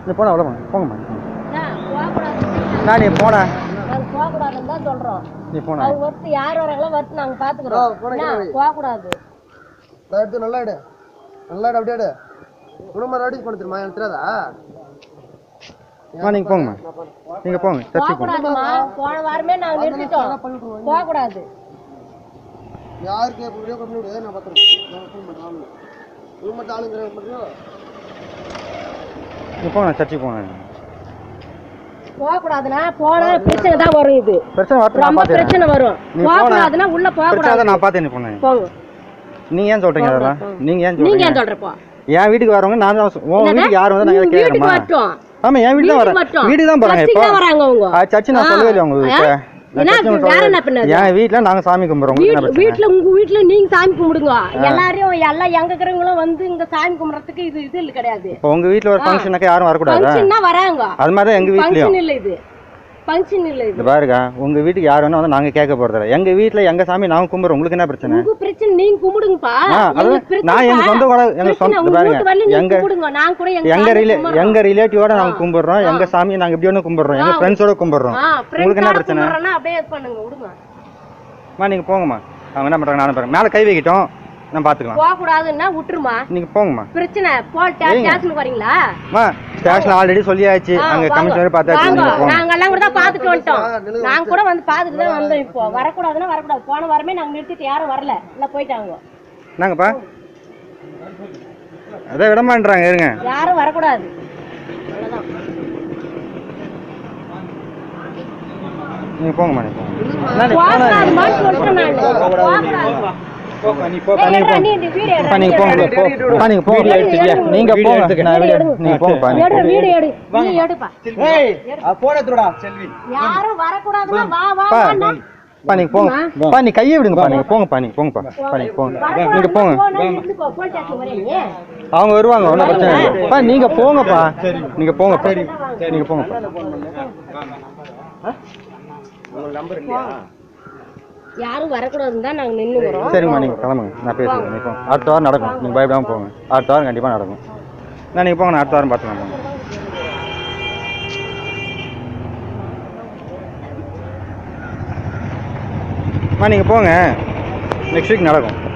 நீ போடா அவ்வளோமா போங்கம்மா நான் போகக்கூடாது நான் நீ போடா அது போகக்கூடாதுன்னு தான் சொல்றோம் நீ போனா அவங்க ஒருத்து யார் வராங்களோ ஒருத்து நாங்க பாத்துக்கிறோம் என்ன, போகக்கூடாது நான் எடுத்து நல்லா எடு நல்லா எடு அப்படியே எடு குடும்பம் ரெடி பண்ண தெரியுமா எனக்கு தெரியாதா அம்மா நீங்கள் போங்கம்மா நீங்கள் போங்க சர்ச்சுக்கு போங்க போகக்கூடாதுமா போன வாரமே நாங்க நிறுத்திட்டோம் போகக்கூடாது யாருக்கு வீடியோ பண்ணி விடு நான் பார்த்துருக்கேன் நான் ஃபோன் பண்ணுறேன் ஆளுங்க இவங்க மட்டும் ஆளுங்க பண்ணுறியோ நீ போங்க சர்ச்சுக்கு போங்க போகக்கூடாதுன்னா போனா பிரச்சனை தான் வரும் இது பிரச்சனை வரட்டும் நான் ரொம்ப பார்த்துக்கிறேன் பிரச்சனை வரும் நீ போடா. போகக்கூடாதுன்னா உள்ள பிரச்சனை போகக்கூடாது தான் நான் பார்த்தேன் நீ போனேன் போங்க நீங்க ஏன் சொல்றீங்க அதெல்லாம் நீங்க ஏன் நீங்க சொல்றீங்க ஏன் சொல்றப்போ என் வீட்டுக்கு வரவங்க நான் தான் சொ- உன் வீட்டுக்கு யார் வந்து நாங்க வீட்டுக்கு கேட்கணுமா மட்டும் ஆமா என் வீட்டுக்கு தான் வீட்டுக்கு வரேன் மட்டும். வீட்டுக்கு தான் போறாங்க சர்ச்சுக்கு இப்போ தான் வராங்க அவங்க ஆ, சர்ச்சு நான் ஆ. சொல்லவே இல்லை உங்களுக்கு ஆ? என்ன வேற என்ன பின்னது? என் வீட்டுல நாங்க சாமி கும்பிடுறோம் உங்களுக்கு என்ன வீட்ல பிரச்சனை வீட்ல உங்க வீட்ல நீங்க சாமி கும்பிடுங்க எல்லாரையும் எல்லாம் எங்க இருக்கிறவங்களும் வந்து இங்க சாமி கும்பிடுறதுக்கு இது இது இல்ல கிடையாது இப்போ உங்க வீட்டுல ஒரு ஃபங்க்ஷனுக்கு யாரும் வரக்கூடாதா ஃபங்க்ஷன்னா வராங்க அது மாதிரி தான் எங்க வீட்லயும் ஃபங்க்ஷன் இல்ல இது ஃபங்க்ஷன் இல்ல இது இந்த பாருங்க உங்க வீட்டுக்கு யார் வேணா வந்து நாங்க கேட்க போறதில்ல எங்க வீட்டுல எங்க சாமி நாங்க கும்பிடுறோம் உங்களுக்கு என்ன பிரச்சனை உங்க பிரச்சனை நீங்க கும்பிடுங்கப்பா ஆ, அதாவது எங்களுக்கு பிரச்சனை நான் எங்க பா. சொந்த கூட எங்க பிரச்சனை, சொந்த உங்க பாருங்க வீட்டு வரல நீங்க எங்க கும்பிடுங்க நான் கூட எங்க எங்க சாமி ரிலே கும்பிடுறோம். எங்க ரிலேட்டிவோட நாங்க கும்பிடுறோம் எங்க சாமியை நாங்க எப்படி ஒன்று கும்பிடுறோம் எங்க ஃப்ரெண்ட்ஸோட கும்பிடுறோம் ஆ, உங்களுக்கு என்ன friends-ஆ பிரச்சனை கும்பிடுறோன்னா அப்படியே இது பண்ணுங்க விடுங்க அம்மா நீங்க போங்கம்மா அவங்க என்ன பண்றாங்க நானும் பாருங்க மேல கை வைக்கிட்டோம் நான் பாத்துக்கலாம் போக கூடாதுன்னா விட்டுருமா நீங்க போங்கம்மா பிரச்சனை போ ஸ்டேஷனுக்கு வரீங்களா அம்மா ஸ்டேஷன் ஆல்ரெடி சொல்லியாச்சு ஆ, அங்க வாங்க. கமிஷனர் பார்த்தாச்சு வாங்க நீங்க போங்க நாங்க எல்லாம் கூட தான் பாத்துட்டு வந்துட்டோம் நாங்க கூட வந்து பாத்துட்டு தான் வந்தோம் இப்போ வரக்கூடாதுன்னா வரக்கூடாது போன வாரமே நாங்க நிறுத்திட்டு யாரும் வரல இல்ல போயிட்டாங்க என்னங்கப்பா அதான் விடமான்றாங்க இருங்க யாரும் வரக்கூடாது அவ்வளவுதான் நீங்க போங்கம்மா நீங்க போங்க போகக்கூடாதுமான்னு சொல்லிட்டேன் நானு. போகக்கூடாது. நீ போ ஏய், எடுடா, நீ இந்த வீடியோ எடுடா, அப்பா, நீங்க போங்க வீடியோ எடு. அப்பா, நீங்க போங்க நீங்க போங்க நான் வீடியோ வீடியோ எடுங்க. நீங்க போங்கப்பா நீங்க எடுடா, வீடியோ எடு. நீ எடுப்பா. போன எடுத்துடா செல்வி யாரும் வரக்கூடாதுன்னா வா வா பா, வான்னா. பா நீங்க போங்க பா நீ கையை விடுங்கப்பா நீங்க போங்கப்பா நீங்க போங்கப்பா பா நீங்க போங்க நீங்க போங்க போனா இருந்துக்கோ, போலீஸ் ஸ்டேஷன் வரேன் நீ. அவங்க வருவாங்க ஒன்றும் பிரச்சனை இல்லை பா நீங்க போங்கப்பா நீங்க போங்கப்பா நீங்க போங்கப்பா யாரும் வரக்கூடாதுன்னு தான் நாங்க நின்னுக்கிறோம் சரிங்கம்மா நீங்க கிளம்புங்க நான் பேசுறேன் நீங்க போங்க அடுத்த வாரம் நடக்கும் நீங்க பயப்படாம போங்க அடுத்த வாரம் கண்டிப்பா நடக்கும் நான் நீங்க போங்க நான் அடுத்த வாரம் பார்த்துக்கலாம் போங்க அம்மா நீங்க போங்க நெக்ஸ்ட் வீக் நடக்கும்